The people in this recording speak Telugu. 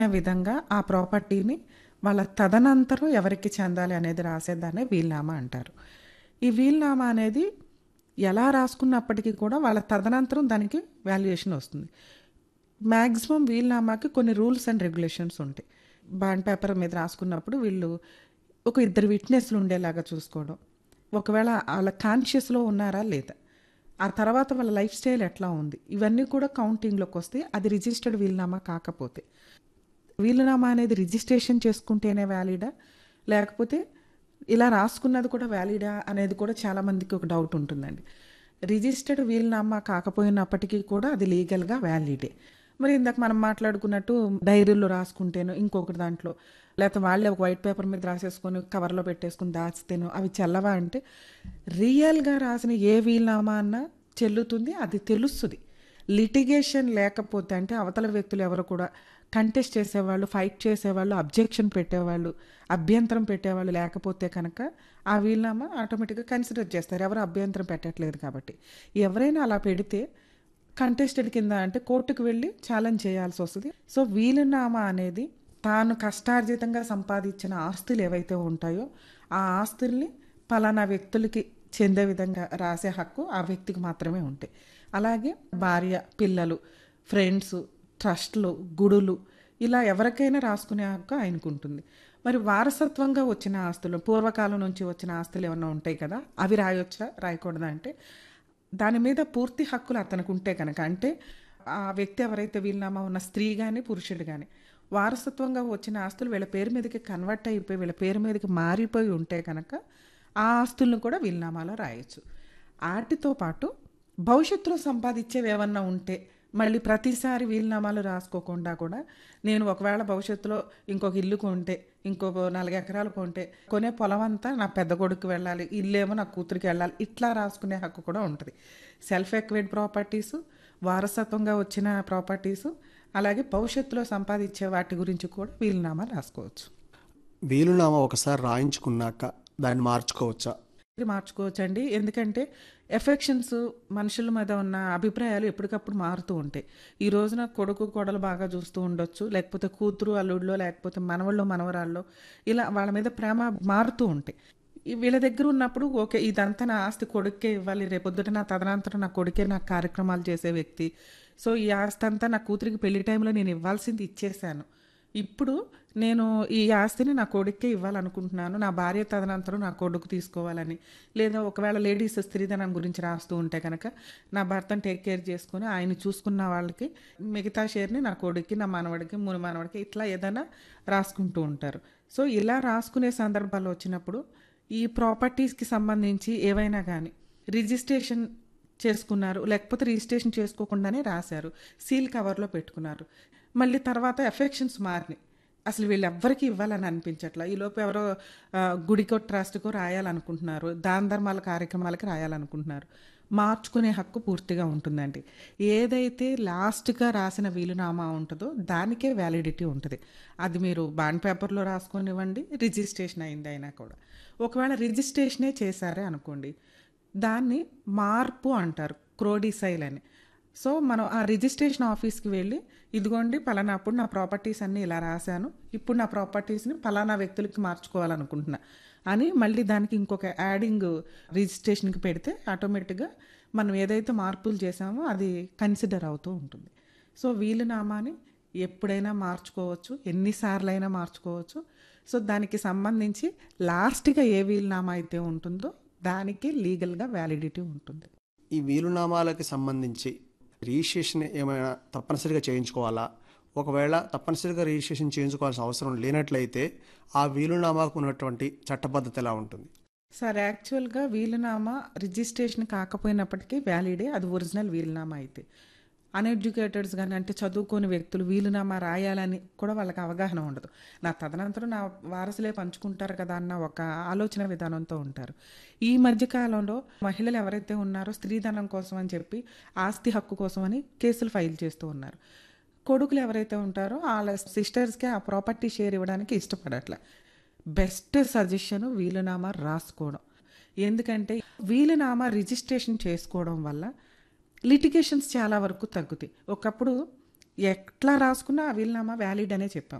విధంగా ఆ ప్రాపర్టీని వాళ్ళ తదనంతరం ఎవరికి చెందాలి అనేది రాసేదాన్నే వీల్నామా అంటారు ఈ వీల్నామా అనేది ఎలా రాసుకున్నప్పటికీ కూడా వాళ్ళ తదనంతరం దానికి వాల్యుయేషన్ వస్తుంది మ్యాక్సిమం వీల్నామాకి కొన్ని రూల్స్ అండ్ రెగ్యులేషన్స్ ఉంటాయి బాండ్ పేపర్ మీద రాసుకున్నప్పుడు వీళ్ళు ఒక ఇద్దరు విట్నెస్లు ఉండేలాగా చూసుకోవడం ఒకవేళ వాళ్ళ కాన్షియస్లో ఉన్నారా లేదా ఆ తర్వాత వాళ్ళ లైఫ్ స్టైల్ ఎట్లా ఉంది ఇవన్నీ కూడా కౌంటింగ్లోకి వస్తే అది రిజిస్టర్డ్ వీల్నామా కాకపోతే వీలునామా అనేది రిజిస్ట్రేషన్ చేసుకుంటేనే వ్యాలిడా లేకపోతే ఇలా రాసుకున్నది కూడా వ్యాలిడా అనేది కూడా చాలామందికి ఒక డౌట్ ఉంటుందండి రిజిస్టర్డ్ వీలునామా కాకపోయినప్పటికీ కూడా అది లీగల్గా వ్యాలిడే మరి ఇందాక మనం మాట్లాడుకున్నట్టు డైరీలో రాసుకుంటేనో ఇంకొకటి దాంట్లో లేకపోతే వాళ్ళే ఒక వైట్ పేపర్ మీద రాసేసుకొని కవర్లో పెట్టేసుకుని దాచితేనో అవి చల్లవా అంటే రియల్గా రాసిన ఏ వీలునామా అన్నా చెల్లుతుంది అది తెలుస్తుంది లిటిగేషన్ లేకపోతే అంటే అవతల వ్యక్తులు ఎవరు కూడా కంటెస్ట్ చేసేవాళ్ళు ఫైట్ చేసేవాళ్ళు అబ్జెక్షన్ పెట్టేవాళ్ళు అభ్యంతరం పెట్టేవాళ్ళు లేకపోతే కనుక ఆ వీలునామా ఆటోమేటిక్గా కన్సిడర్ చేస్తారు ఎవరు అభ్యంతరం పెట్టట్లేదు కాబట్టి ఎవరైనా అలా పెడితే కంటెస్టెడ్ కింద అంటే కోర్టుకు వెళ్ళి ఛాలెంజ్ చేయాల్సి వస్తుంది సో వీలునామా అనేది తాను కష్టార్జితంగా సంపాదించిన ఆస్తులు ఏవైతే ఉంటాయో ఆ ఆస్తుల్ని పలానా వ్యక్తులకి చెందే విధంగా రాసే హక్కు ఆ వ్యక్తికి మాత్రమే ఉంటాయి అలాగే భార్య పిల్లలు ఫ్రెండ్స్ ట్రస్ట్లు గుడులు ఇలా ఎవరికైనా రాసుకునే హక్కు ఆయనకు ఉంటుంది మరి వారసత్వంగా వచ్చిన ఆస్తులు పూర్వకాలం నుంచి వచ్చిన ఆస్తులు ఏమన్నా ఉంటాయి కదా అవి రాయొచ్చా రాయకూడదా అంటే దాని మీద పూర్తి హక్కులు అతనికి ఉంటే కనుక అంటే ఆ వ్యక్తి ఎవరైతే వీలునామా ఉన్న స్త్రీ కానీ పురుషుడు కానీ వారసత్వంగా వచ్చిన ఆస్తులు వీళ్ళ పేరు మీదకి కన్వర్ట్ అయిపోయి వీళ్ళ పేరు మీదకి మారిపోయి ఉంటే కనుక ఆ ఆస్తులను కూడా వీలునామాలో రాయొచ్చు వాటితో పాటు భవిష్యత్తులో సంపాదించేవి ఏమన్నా ఉంటే మళ్ళీ ప్రతిసారి వీలునామాలు రాసుకోకుండా కూడా నేను ఒకవేళ భవిష్యత్తులో ఇంకొక ఇల్లు కొంటే ఇంకొక నాలుగు ఎకరాలు కొంటే కొనే పొలం అంతా నా పెద్ద కొడుకు వెళ్ళాలి ఇల్లేమో నా కూతురికి వెళ్ళాలి ఇట్లా రాసుకునే హక్కు కూడా ఉంటుంది సెల్ఫ్ ఎక్వైడ్ ప్రాపర్టీసు వారసత్వంగా వచ్చిన ప్రాపర్టీసు అలాగే భవిష్యత్తులో సంపాదించే వాటి గురించి కూడా వీలునామా రాసుకోవచ్చు వీలునామా ఒకసారి రాయించుకున్నాక దాన్ని మార్చుకోవచ్చా ఇది మార్చుకోవచ్చండి ఎందుకంటే ఎఫెక్షన్స్ మనుషుల మీద ఉన్న అభిప్రాయాలు ఎప్పటికప్పుడు మారుతూ ఉంటాయి ఈ రోజున కొడుకు కొడలు బాగా చూస్తూ ఉండొచ్చు లేకపోతే కూతురు అల్లుడిలో లేకపోతే మనవళ్ళు మనవరాల్లో ఇలా వాళ్ళ మీద ప్రేమ మారుతూ ఉంటాయి ఈ వీళ్ళ దగ్గర ఉన్నప్పుడు ఓకే ఇదంతా నా ఆస్తి కొడుకే ఇవ్వాలి రేపొద్దుట నా తదనంతరం నా కొడుకే నా కార్యక్రమాలు చేసే వ్యక్తి సో ఈ ఆస్తి అంతా నా కూతురికి పెళ్లి టైంలో నేను ఇవ్వాల్సింది ఇచ్చేసాను ఇప్పుడు నేను ఈ ఆస్తిని నా కొడుక్కే ఇవ్వాలనుకుంటున్నాను నా భార్య తదనంతరం నా కొడుకు తీసుకోవాలని లేదా ఒకవేళ లేడీస్ స్త్రీధనం గురించి రాస్తూ ఉంటే కనుక నా భర్తను టేక్ కేర్ చేసుకుని ఆయన చూసుకున్న వాళ్ళకి మిగతా షేర్ని నా కొడుక్కి నా మనవడికి ముని మనవడికి ఇట్లా ఏదైనా రాసుకుంటూ ఉంటారు సో ఇలా రాసుకునే సందర్భాలు వచ్చినప్పుడు ఈ ప్రాపర్టీస్కి సంబంధించి ఏవైనా కానీ రిజిస్ట్రేషన్ చేసుకున్నారు లేకపోతే రిజిస్ట్రేషన్ చేసుకోకుండానే రాశారు సీల్ కవర్లో పెట్టుకున్నారు మళ్ళీ తర్వాత ఎఫెక్షన్స్ మారినాయి అసలు వీళ్ళు ఎవ్వరికి ఇవ్వాలని అనిపించట్లా ఈలోపు ఎవరో ఆ, గుడికో ట్రస్ట్కో రాయాలనుకుంటున్నారు దాన ధర్మాల కార్యక్రమాలకి రాయాలనుకుంటున్నారు మార్చుకునే హక్కు పూర్తిగా ఉంటుందండి ఏదైతే లాస్ట్గా రాసిన వీలునామా ఉంటుందో దానికే వ్యాలిడిటీ ఉంటుంది అది మీరు బాండ్ పేపర్లో రాసుకొనివ్వండి రిజిస్ట్రేషన్ అయింది అయినా కూడా ఒకవేళ రిజిస్ట్రేషనే చేశారే అనుకోండి దాన్ని మార్పు అంటారు క్రోడిసైల్ అని సో మనం ఆ రిజిస్ట్రేషన్ ఆఫీస్కి వెళ్ళి ఇదిగోండి పలానా అప్పుడు నా ప్రాపర్టీస్ అన్నీ ఇలా రాశాను ఇప్పుడు నా ప్రాపర్టీస్ని పలానా వ్యక్తులకి మార్చుకోవాలనుకుంటున్నా అని మళ్ళీ దానికి ఇంకొక యాడింగ్ రిజిస్ట్రేషన్కి పెడితే ఆటోమేటిక్గా మనం ఏదైతే మార్పులు చేసామో అది కన్సిడర్ అవుతూ ఉంటుంది సో వీలునామాని ఎప్పుడైనా మార్చుకోవచ్చు ఎన్నిసార్లు అయినా మార్చుకోవచ్చు సో దానికి సంబంధించి లాస్ట్గా ఏ వీలునామా అయితే ఉంటుందో దానికి లీగల్గా వ్యాలిడిటీ ఉంటుంది ఈ వీలునామాలకి సంబంధించి రిజిస్ట్రేషన్ ఏమైనా తప్పనిసరిగా చేయించుకోవాలా ఒకవేళ తప్పనిసరిగా రిజిస్ట్రేషన్ చేయించుకోవాల్సిన అవసరం లేనట్లయితే ఆ వీలునామాకు ఉన్నటువంటి చట్టబద్ధత ఎలా ఉంటుంది సార్ యాక్చువల్గా వీలునామా రిజిస్ట్రేషన్ కాకపోయినప్పటికీ వ్యాలిడే అది ఒరిజినల్ వీలునామా అయితే అన్ఎడ్యుకేటెడ్స్ కానీ అంటే చదువుకోని వ్యక్తులు వీలునామా రాయాలని కూడా వాళ్ళకి అవగాహన ఉండదు నా తదనంతరం నా వారసులే పంచుకుంటారు కదా అన్న ఒక ఆలోచన విధానంతో ఉంటారు ఈ మధ్య కాలంలో మహిళలు ఎవరైతే ఉన్నారో స్త్రీధనం కోసం అని చెప్పి ఆస్తి హక్కు కోసం అని కేసులు ఫైల్ చేస్తూ ఉన్నారు కొడుకులు ఎవరైతే ఉంటారో వాళ్ళ సిస్టర్స్కి ఆ ప్రాపర్టీ షేర్ ఇవ్వడానికి ఇష్టపడట్లే బెస్ట్ సజెషన్ వీలునామా రాసుకోవడం ఎందుకంటే వీలునామా రిజిస్ట్రేషన్ చేసుకోవడం వల్ల లిటిగేషన్స్ చాలా వరకు తగ్గుతాయి ఒకప్పుడు ఎట్లా రాసుకున్నా ఆ వీలునామా వ్యాలిడ్ అనే చెప్పాం